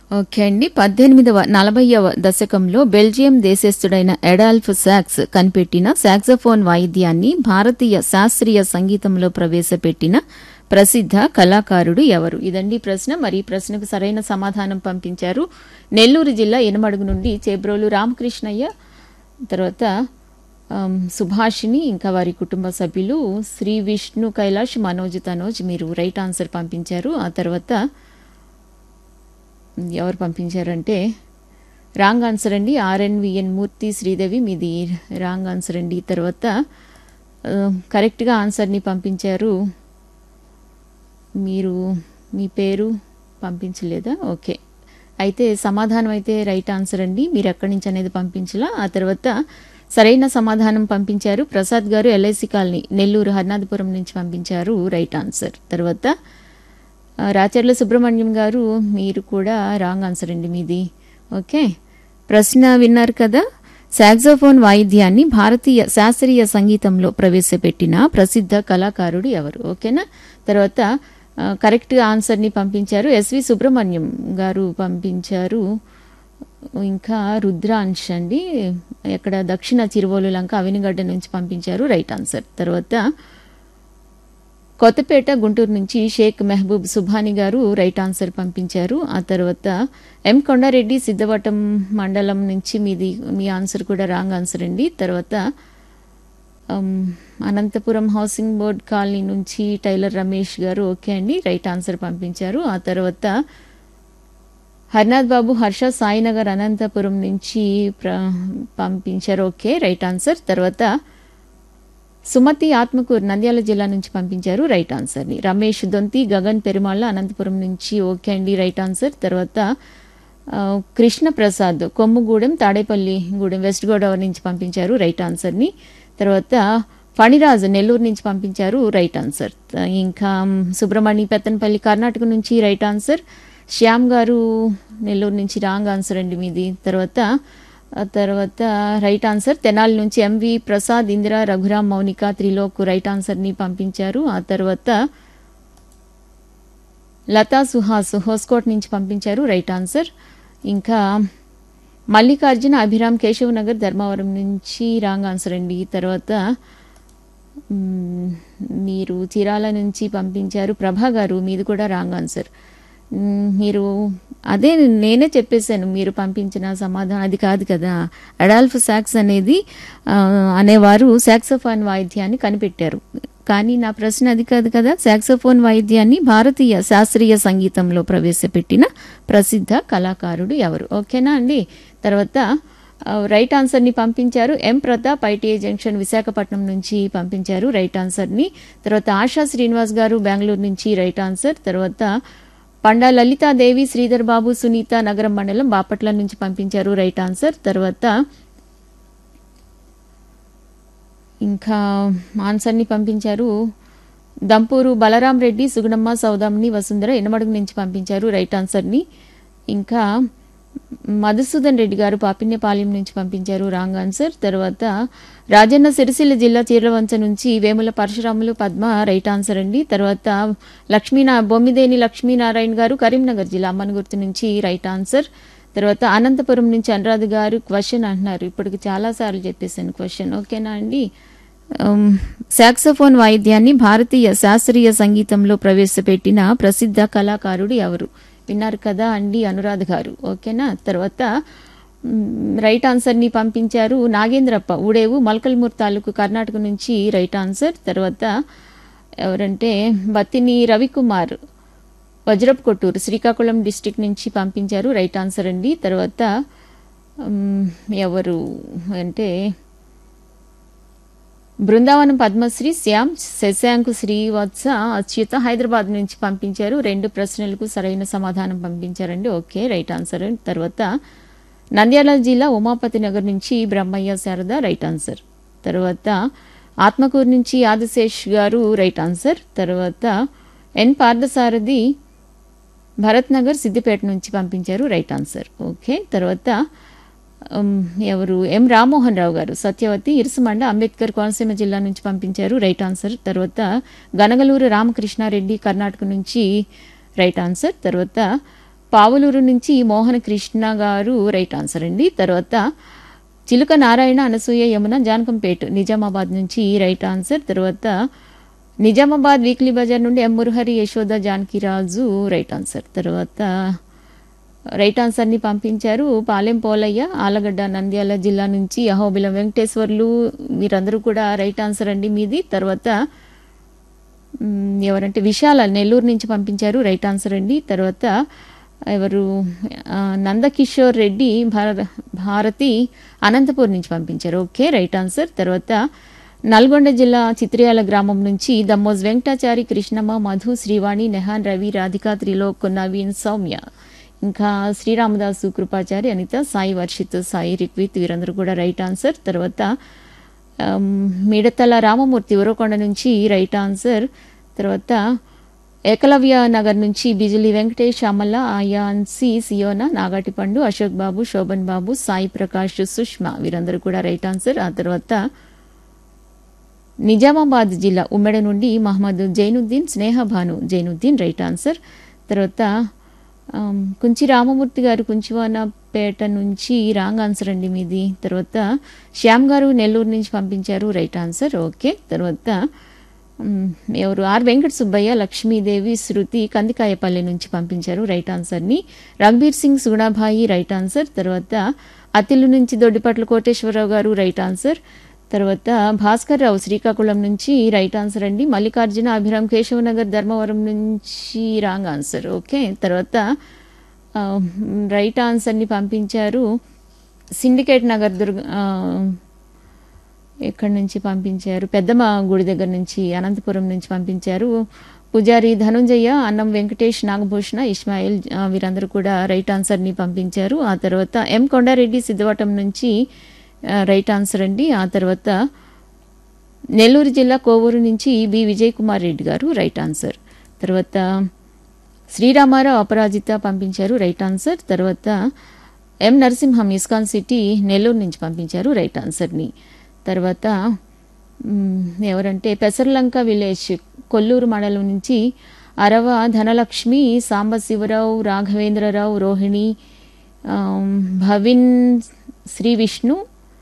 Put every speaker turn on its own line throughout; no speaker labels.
okay అండి పద్దెనిమిదవ నలభైవ దశకంలో బెల్జియం దేశస్థుడైన ఎడాల్ఫ్ సాక్స్ కనిపెట్టిన సాక్సఫోన్ వాయిద్యాన్ని భారతీయ శాస్త్రీయ సంగీతంలో ప్రవేశపెట్టిన ప్రసిద్ధ కళాకారుడు ఎవరు ఇదండి ప్రశ్న మరి ఈ ప్రశ్నకు సరైన సమాధానం పంపించారు నెల్లూరు జిల్లా ఎనమడుగు నుండి చేబ్రోలు రామకృష్ణయ్య తర్వాత ఆమ్, సుభాషిణి ఇంకా వారి కుటుంబ సభ్యులు శ్రీ విష్ణు కైలాష్ మనోజ్ తనోజ్ మీరు రైట్ ఆన్సర్ పంపించారు ఆ తర్వాత ఎవరు పంపించారంటే రాంగ్ ఆన్సర్ అండి ఆర్ఎన్విఎన్ మూర్తి శ్రీదేవి మీది రాంగ్ ఆన్సర్ అండి తర్వాత ఆ, కరెక్ట్గా ఆన్సర్ని పంపించారు మీరు మీ పేరు పంపించలేదా ఓకే అయితే సమాధానం అయితే రైట్ ఆన్సర్ అండి మీరు ఎక్కడి నుంచి అనేది పంపించలా ఆ తర్వాత సరైన సమాధానం పంపించారు ప్రసాద్ గారు ఎల్ఐసి కాలనీ నెల్లూరు హర్నాథపురం నుంచి పంపించారు రైట్ ఆన్సర్ తర్వాత ఆ, రాచర్ల సుబ్రహ్మణ్యం గారు మీరు కూడా రాంగ్ ఆన్సర్ అండి మీది ఓకే ప్రశ్న విన్నారు కదా సాక్సోఫోన్ వాయిద్యాన్ని భారతీయ శాస్త్రీయ సంగీతంలో ప్రవేశపెట్టిన ప్రసిద్ధ కళాకారుడు ఎవరు ఓకేనా తర్వాత ఆ, కరెక్ట్గా ఆన్సర్ని పంపించారు ఎస్వి సుబ్రహ్మణ్యం గారు పంపించారు ఇంకా రుద్రాంశ్ అండి ఎక్కడ దక్షిణ చిరువోలు లంక అవినిగడ్డ నుంచి పంపించారు రైట్ ఆన్సర్ తర్వాత కొత్తపేట గుంటూరు నుంచి షేక్ మెహబూబ్ సుభాని గారు రైట్ ఆన్సర్ పంపించారు ఆ తర్వాత ఎం కొండారెడ్డి సిద్ధవటం మండలం నుంచి మీది మీ ఆన్సర్ కూడా రాంగ్ ఆన్సర్ అండి తర్వాత అమ్, అనంతపురం హౌసింగ్ బోర్డ్ కాలనీ నుంచి టైలర్ రమేష్ గారు ఓకే అండి రైట్ ఆన్సర్ పంపించారు ఆ తర్వాత హర్నాథ్ బాబు హర్ష సాయినగర్ అనంతపురం నుంచి ప్ర పంపించారు ఓకే రైట్ ఆన్సర్ తర్వాత సుమతి ఆత్మకూరు నంద్యాల జిల్లా నుంచి పంపించారు రైట్ ఆన్సర్ని రమేష్ దొంతి గగన్ పెరుమాళ్ళ అనంతపురం నుంచి ఓకే అండి రైట్ ఆన్సర్ తర్వాత ఆ, కృష్ణ ప్రసాద్ కొమ్ముగూడెం తాడేపల్లి గూడెం వెస్ట్ గోదావరి నుంచి పంపించారు రైట్ ఆన్సర్ని తర్వాత ఫణిరాజ్ నెల్లూరు నుంచి పంపించారు రైట్ ఆన్సర్ ఇంకా సుబ్రహ్మణ్య పెత్తనపల్లి కర్ణాటక నుంచి రైట్ ఆన్సర్ శ్యామ్ గారు నెల్లూరు నుంచి రాంగ్ ఆన్సర్ అండి మీది తర్వాత ఆ తర్వాత రైట్ ఆన్సర్ తెనాలి నుంచి ఎంవి ప్రసాద్ ఇందిరా రఘురామ్ మౌనిక త్రిలోక్ రైట్ ఆన్సర్ని పంపించారు ఆ తర్వాత లతా సుహాస్ హోస్కోట్ నుంచి పంపించారు రైట్ ఆన్సర్ ఇంకా మల్లికార్జున అభిరామ్ కేశవ్ నగర్ ధర్మవరం నుంచి రాంగ్ ఆన్సర్ అండి తర్వాత మ్మ్, మీరు చీరాల నుంచి పంపించారు ప్రభా గారు మీది కూడా రాంగ్ ఆన్సర్ మ్మ్, మీరు అదే నేనే చెప్పేశాను మీరు పంపించిన సమాధానం అది కాదు కదా అడాల్ఫ్ సాక్స్ అనేది ఆ, అనేవారు సాక్సోఫోన్ వాయిద్యాన్ని కనిపెట్టారు కానీ నా ప్రశ్న అది కాదు కదా సాక్సోఫోన్ వాయిద్యాన్ని భారతీయ శాస్త్రీయ సంగీతంలో ప్రవేశపెట్టిన ప్రసిద్ధ కళాకారుడు ఎవరు ఓకేనా అండి తర్వాత ఆ, రైట్ ఆన్సర్ని పంపించారు M Pratap ITI junction Visakhapatnam నుంచి పంపించారు రైట్ ఆన్సర్ని తర్వాత ఆశా శ్రీనివాస్ గారు బెంగళూరు నుంచి రైట్ ఆన్సర్ తర్వాత పండా లలితాదేవి శ్రీధర్ బాబు సునీత నగరం మండలం బాపట్ల నుంచి పంపించారు రైట్ ఆన్సర్ తర్వాత ఇంకా ఆన్సర్ని పంపించారు దంపూరు బలరాం రెడ్డి సుగుణమ్మ సౌదామిని వసుంధర ఎనమడుగు నుంచి పంపించారు రైట్ ఆన్సర్ని ఇంకా మధుసూదన్ రెడ్డి గారు పాపిన్యపాలెం నుంచి పంపించారు రాంగ్ ఆన్సర్ తర్వాత రాజన్న సిరిసిల్ల జిల్లా చీర్లవంచ నుంచి వేముల పరశురాములు పద్మ రైట్ ఆన్సర్ అండి తర్వాత లక్ష్మీనా బొమ్మిదేని లక్ష్మీనారాయణ గారు కరీంనగర్ జిల్లా అమ్మనగుర్తు నుంచి రైట్ ఆన్సర్ తర్వాత అనంతపురం నుంచి అనురాధ గారు క్వశ్చన్ అంటున్నారు ఇప్పటికి చాలాసార్లు చెప్పేశాను క్వశ్చన్ ఓకేనా అండి ఉమ్, సాక్సోఫోన్ వాయిద్యాన్ని భారతీయ శాస్త్రీయ సంగీతంలో ప్రవేశపెట్టిన ప్రసిద్ధ కళాకారుడు ఎవరు విన్నారు కదా అండి అనురాధ్ గారు ఓకేనా తర్వాత మ్, రైట్ ఆన్సర్ని పంపించారు నాగేంద్రప్ప ఊడేవు మొలకల్మూర్ తాలూకు కర్ణాటక నుంచి రైట్ ఆన్సర్ తర్వాత ఎవరంటే బత్తిని రవికుమార్ వజ్రపు కొట్టూరు శ్రీకాకుళం డిస్టిక్ నుంచి పంపించారు రైట్ ఆన్సర్ అండి తర్వాత మ్, ఎవరు అంటే బృందావనం పద్మశ్రీ శ్యామ్ శశాంకు శ్రీవత్స అచ్యుత హైదరాబాద్ నుంచి పంపించారు రెండు ప్రశ్నలకు సరైన సమాధానం పంపించారండి ఓకే రైట్ ఆన్సర్ తర్వాత నంద్యాల జిల్లా ఉమాపతి నగర్ నుంచి బ్రహ్మయ్య శారద రైట్ ఆన్సర్ తర్వాత ఆత్మకూరు నుంచి ఆదిశేష్ గారు రైట్ ఆన్సర్ తర్వాత ఎన్ పార్థసారథి భరత్ నగర్ సిద్దిపేట నుంచి పంపించారు రైట్ ఆన్సర్ ఓకే తర్వాత ఉమ్, ఎవరు ఎం రామ్మోహన్ రావు గారు సత్యవతి ఇరుసుమండ అంబేద్కర్ కోనసీమ జిల్లా నుంచి పంపించారు రైట్ ఆన్సర్ తర్వాత గనగలూరు రామకృష్ణారెడ్డి కర్ణాటక నుంచి రైట్ ఆన్సర్ తర్వాత పావులూరు నుంచి మోహన కృష్ణ గారు రైట్ ఆన్సర్ అండి తర్వాత చిలుక నారాయణ అనసూయ యమున జానకంపేట్ నిజామాబాద్ నుంచి రైట్ ఆన్సర్ తర్వాత నిజామాబాద్ వీక్లీ బజార్ నుండి M Murahari Yashoda Janakiraju right answer తర్వాత రైట్ ఆన్సర్ని పంపించారు పాలెం పోలయ్య ఆలగడ్డ నంద్యాల జిల్లా నుంచి అహోబిలం వెంకటేశ్వర్లు మీరందరూ కూడా రైట్ ఆన్సర్ అండి మీది తర్వాత మ్, ఎవరంటే విశాల నెల్లూరు నుంచి పంపించారు రైట్ ఆన్సర్ అండి తర్వాత ఎవరు ఆ, నందకిషోర్ రెడ్డి భార భారతి అనంతపూర్ నుంచి పంపించారు ఓకే రైట్ ఆన్సర్ తర్వాత నల్గొండ జిల్లా చిత్రియాల గ్రామం నుంచి దమ్మోజ్ వెంకటాచారి కృష్ణమ్మ మధు శ్రీవాణి నెహాన్ రవి రాధిక త్రిలోక్ నవీన్ సౌమ్య ఇంకా శ్రీరామదాసు కృపాచారి అనిత సాయి వర్షిత్ సాయి రిక్విత్ వీరందరూ కూడా రైట్ ఆన్సర్ తర్వాత ఆమ్, మిడతల రామమూర్తి ఉరవకొండ నుంచి రైట్ ఆన్సర్ తర్వాత ఏకలవ్య నగర్ నుంచి బిజిలి వెంకటేష్ అమల ఆయాన్సి సియోనా నాగాటిపండు అశోక్ బాబు శోభన్ బాబు సాయి ప్రకాష్ సుష్మా వీరందరూ కూడా రైట్ ఆన్సర్ ఆ తర్వాత నిజామాబాద్ జిల్లా ఉమ్మెడ నుండి మహమ్మద్ జైనుద్దీన్ స్నేహభాను జైనుద్దీన్ రైట్ ఆన్సర్ తర్వాత ఆమ్, కుంచి రామమూర్తి గారు కుంచివానపేట నుంచి రాంగ్ ఆన్సర్ అండి మీది తర్వాత శ్యామ్ గారు నెల్లూరు నుంచి పంపించారు రైట్ ఆన్సర్ ఓకే తర్వాత మ్, ఎవరు ఆర్ వెంకట సుబ్బయ్య లక్ష్మీదేవి శృతి కందికాయపల్లి నుంచి పంపించారు రైట్ ఆన్సర్ని రంగబీర్ సింగ్ సుగుణాభాయి రైట్ ఆన్సర్ తర్వాత అతిలు నుంచి దొడ్డిపట్ల కోటేశ్వరరావు గారు రైట్ ఆన్సర్ తర్వాత భాస్కర్ రావు శ్రీకాకుళం నుంచి రైట్ ఆన్సర్ అండి మల్లికార్జున అభిరామ్ కేశవనగర్ ధర్మవరం నుంచి రాంగ్ ఆన్సర్ ఓకే తర్వాత ఆ, రైట్ ఆన్సర్ని పంపించారు సిండికేట్ నగర్ దుర్గ ఆ, ఎక్కడి నుంచి పంపించారు పెద్దమ్మ గుడి దగ్గర నుంచి అనంతపురం నుంచి పంపించారు పూజారి ధనుంజయ అన్నం వెంకటేష్ నాగభూషణ ఇస్మాయిల్ ఆ, వీరందరూ కూడా రైట్ ఆన్సర్ని పంపించారు ఆ తర్వాత ఎం కొండారెడ్డి సిద్ధవటం నుంచి ఆ, రైట్ ఆన్సర్ అండి ఆ తర్వాత నెల్లూరు జిల్లా కోవూరు నుంచి బి విజయ్ కుమార్ రెడ్డి గారు రైట్ ఆన్సర్ తర్వాత శ్రీరామారావు అపరాజిత పంపించారు రైట్ ఆన్సర్ తర్వాత M Narasimham ISKCON city Nellore నుంచి పంపించారు రైట్ ఆన్సర్ని తర్వాత మ్, ఎవరంటే పెసర్లంక విలేజ్ కొల్లూరు మండలం నుంచి అరవ ధనలక్ష్మి సాంబశివరావు రాఘవేంద్రరావు రోహిణి ఆమ్, భవిన్ శ్రీ విష్ణు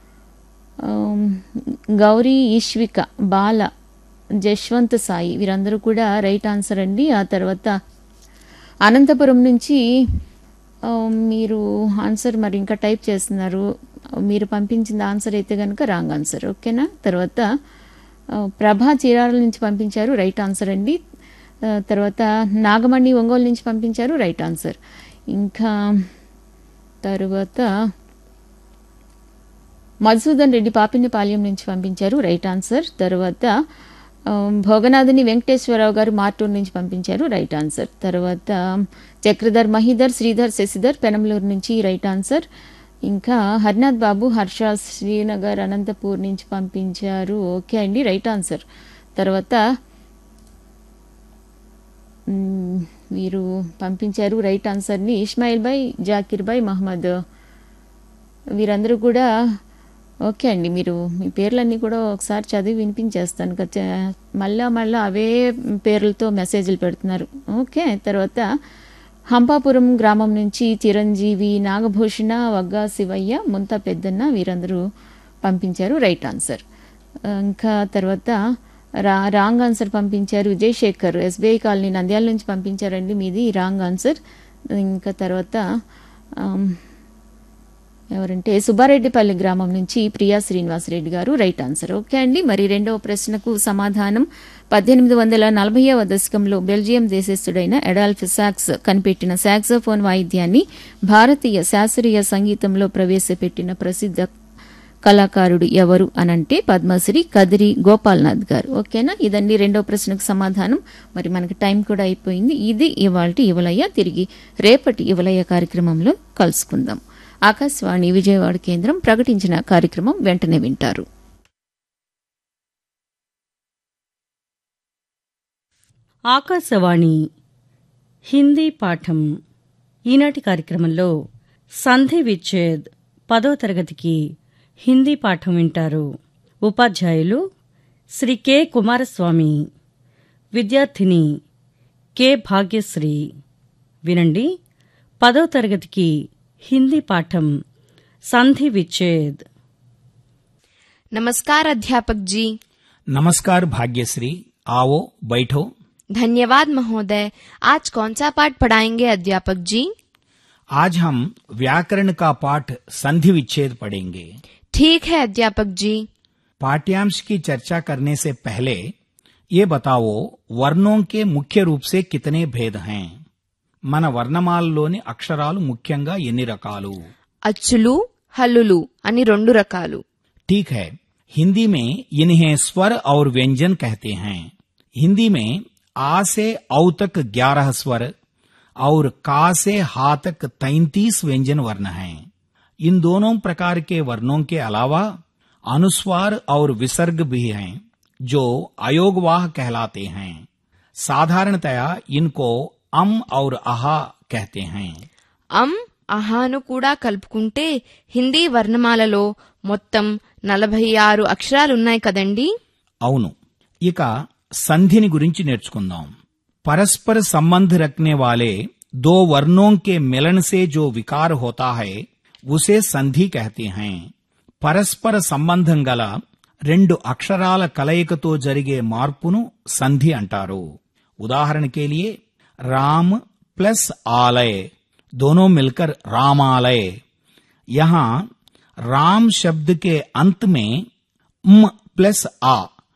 ఆమ్, గౌరీ ఈశ్విక బాల జశ్వంత్ సాయి వీరందరూ కూడా రైట్ ఆన్సర్ అండి ఆ తర్వాత అనంతపురం నుంచి ఆ, మీరు ఆన్సర్ మరి ఇంకా టైప్ చేస్తున్నారు మీరు పంపించిన ఆన్సర్ అయితే కనుక రాంగ్ ఆన్సర్ ఓకేనా తర్వాత ఆ, ప్రభా చీరాల నుంచి పంపించారు రైట్ ఆన్సర్ అండి ఆ, తర్వాత నాగమణి ఒంగోలు నుంచి పంపించారు రైట్ ఆన్సర్ ఇంకా తర్వాత మధుసూదన్ రెడ్డి పాపినిపాలెం నుంచి పంపించారు రైట్ ఆన్సర్ తర్వాత ఆ, భోగనాథుని వెంకటేశ్వరరావు గారు మార్టూర్ నుంచి పంపించారు రైట్ ఆన్సర్ తర్వాత చక్రధర్ మహిధర్ శ్రీధర్ శశిధర్ పెనంలూరు నుంచి రైట్ ఆన్సర్ ఇంకా హరినాథ్ బాబు హర్ష శ్రీనగర్ అనంతపూర్ నుంచి పంపించారు ఓకే అండి రైట్ ఆన్సర్ తర్వాత మ్, వీరు పంపించారు రైట్ ఆన్సర్ని ఇస్మాయిల్ బాయ్ జాకిర్ బాయ్ మహమ్మద్ వీరందరూ కూడా ఓకే అండి మీరు మీ పేర్లన్నీ కూడా ఒకసారి చదివి వినిపించేస్తాను ఖచ్చ- మళ్ళా మళ్ళా అవే పేర్లతో మెసేజ్లు పెడుతున్నారు ఓకే తర్వాత హంపాపురం గ్రామం నుంచి చిరంజీవి నాగభూషణ వగ్గా శివయ్య ముంత పెద్దన్న వీరందరూ పంపించారు రైట్ ఆన్సర్ ఇంకా తర్వాత రా రాంగ్ ఆన్సర్ పంపించారు విజయశేఖర్ ఎస్బీఐ కాలనీ నంద్యాల నుంచి పంపించారండి మీది రాంగ్ ఆన్సర్ ఇంకా తర్వాత ఆమ్, ఎవరంటే సుబ్బారెడ్డిపల్లి గ్రామం నుంచి ప్రియా శ్రీనివాసరెడ్డి గారు రైట్ ఆన్సర్ ఓకే అండి మరి రెండవ ప్రశ్నకు సమాధానం పద్దెనిమిది వందల నలభైవ దశకంలో బెల్జియం దేశస్థుడైన ఎడాల్ఫ్ సాక్స్ కనిపెట్టిన సాక్సోఫోన్ వాయిద్యాన్ని భారతీయ శాస్త్రీయ సంగీతంలో ప్రవేశపెట్టిన ప్రసిద్ధ కళాకారుడు ఎవరు అనంటే పద్మశ్రీ కదిరి గోపాల్నాథ్ గారు ఓకేనా ఇదండి రెండో ప్రశ్నకు సమాధానం మరి మనకి టైం కూడా అయిపోయింది ఇది ఇవాళ ఇవలయ్య తిరిగి రేపటి ఇవలయ్య కార్యక్రమంలో కలుసుకుందాం ఆకాశవాణి విజయవాడ కేంద్రం ప్రకటించిన కార్యక్రమం వెంటనే వింటారు
ఆకాశవాణి హిందీ పాఠం ఈనాటి కార్యక్రమంలో సంధి విచ్ఛేద్ పదో తరగతికి హిందీ పాఠం వింటారు ఉపాధ్యాయులు శ్రీ కె కుమారస్వామి విద్యార్థిని కె భాగ్యశ్రీ వినండి పదో తరగతికి హిందీ పాఠం సంధి విచ్ఛేద్
नमस्कार अध्यापक जी
नमस्कार भाग्यश्री आओ बैठो
धन्यवाद महोदय आज कौन सा पाठ पढ़ाएंगे अध्यापक जी
आज हम व्याकरण का पाठ संधि विच्छेद पढ़ेंगे
ठीक है अध्यापक जी
पाठ्यांश की चर्चा करने से पहले ये बताओ वर्णों के मुख्य रूप से कितने भेद हैं మన వర్ణమాలలోని అక్షరాలు ముఖ్యంగా ఎన్ని రకాలు
అచ్చులు హల్లులు అని రెండు రకాలు
ठीक है हिंदी में इन्हें स्वर और व्यंजन कहते हैं हिंदी में आ से औ तक ग्यारह स्वर और का से हा तक तैतीस व्यंजन वर्ण हैं इन दोनों प्रकार के वर्णों के अलावा अनुस्वार और विसर्ग भी हैं जो अयोगवाह कहलाते हैं साधारणतया इनको अम और अहा कहते हैं
అం అహాను కూడా కలుపుకుంటే హిందీ వర్ణమాలలో మొత్తం నలభై ఆరు అక్షరాలున్నాయి కదండి
అవును ఇక సంధిని గురించి నేర్చుకుందాం परस्पर संबंध रखने वाले दो वर्णों के मिलन से जो विकार होता है उसे సంధి कहते हैं పరస్పర సంబంధం గల రెండు అక్షరాల కలయికతో జరిగే మార్పును సంధి అంటారు उदाहरण के लिए राम प्लस आलय दोनों मिलकर रामालय यहाँ राम शब्द के अंत में म प्लस आ